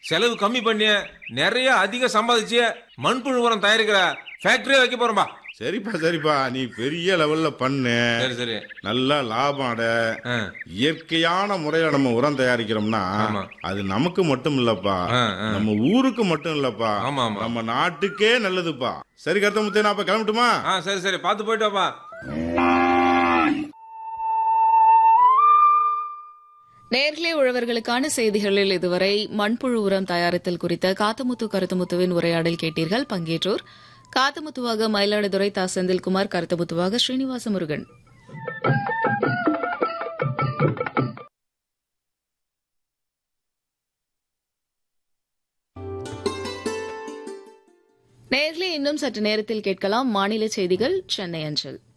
செலவு கம்மி பண்ணி நிறைய அதிக சம்பாதிச்சு மண்புழு உரம் தயாரிக்கிற ஃபேக்டரியே வைக்க போறோம்பா சரிப்பா சரிப்பா நீ பெரிய லெவல்ல பண்ணு சரி சரி நல்லா லாபம் அட ஆ, இயற்கையான முறையில நம்ம உரம் தயாரிக்கிறோம்னா ஆமா. அது நமக்கு மட்டும் இல்லப்பா ஆ, ஆ. நம்ம ஊருக்கு மட்டும் இல்லப்பா ஆமா, ஆமா. நம்ம நாட்டுக்கே நல்லதுப்பா சரி கருத்தமுத்தே நான் அப்ப கிளம்பட்டுமா ஆ சரி சரி பார்த்து போயிட்டு வாப்பா நேர்களே உழவர்களுக்கான செய்திகளில் இதுவரை மண்புழு உரம் தயாரித்தல் குறித்த காத்தமுத்து கருத்துமுத்துவின் உரையாடல் கேட்டீர்கள் பங்கேற்றோர் காத்தமுத்துவாக மயிலாடுதுறை தா செந்தில்குமார் கருத்துமுத்துவாக ஸ்ரீனிவாச முருகன் நேர்களே இன்னும் சற்று நேரத்தில் கேட்கலாம் மாநில செய்திகள் சென்னை அஞ்சல்